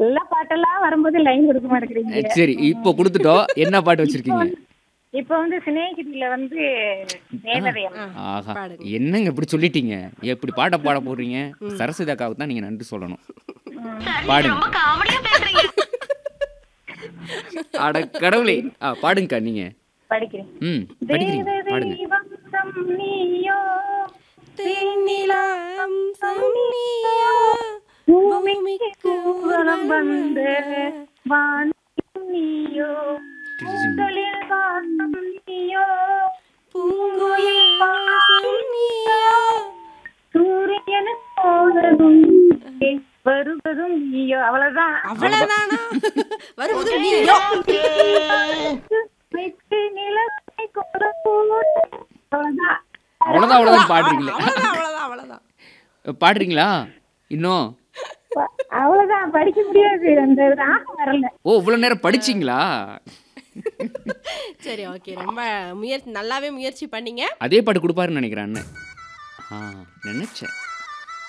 நல்ல பாட்டெல்லாம் வரும்போது லைன் கொடுக்க மாட்டேங்கிறீங்க அஹ், சரி இப்போ கொடுத்துட்டோம் என்ன பாட்டு வச்சிருக்கீங்க இப்ப வந்து சிநேகிதியில வந்து நேரடியம் ஆஹா பாடுங்க. என்னங்க இப்படி சொல்லிட்டீங்க எப்படி பாட்ட பாட போடுறீங்க சரஸ்வதி அக்காவுக்கு தான் நீங்க நன்றி சொல்லணும் பாடுங்க அட கடவுளே ஆ பாடுங்கக்கா நீங்க படிக்கிறேன் ம் படிக்கிறீங்க பாடுங்க தேவதேவம்சம் நீயோ தென்னிலம் சன்னியா பூமிக்கு ஊர்வலம் வந்த வானம் நீயோ பூக்களில் வாசம் நீயோ பூங்குயில் சன்னியா சூரியன் போனதும் வருவதும் நீயோ அவ்வளவுதான் அவ்வளவுதானா வருவது நீயோ வைத்து நிலத்தை கொண்டு போட்டு அவ்வளவுதான் அவ்வளோதான் அவ்வளோதான் பாடுறீங்களே அவ்வளவுதான் அவ்வளவுதான் அவ்வளவுதான் பாடுறீங்களா இன்னும் ப- அவ்வளவுதான் படிக்க முடியாது அந்த ராகம் வரல ஓ இவ்வளோ நேரம் படிச்சீங்களா சரி ஓகே ரொம்ப முயற்சி நல்லாவே முயற்சி பண்ணீங்க அதே பாட்டு கொடுப்பாருன்னு நினைக்கிறேன் அண்ணன் ஆ நினைச்சேன்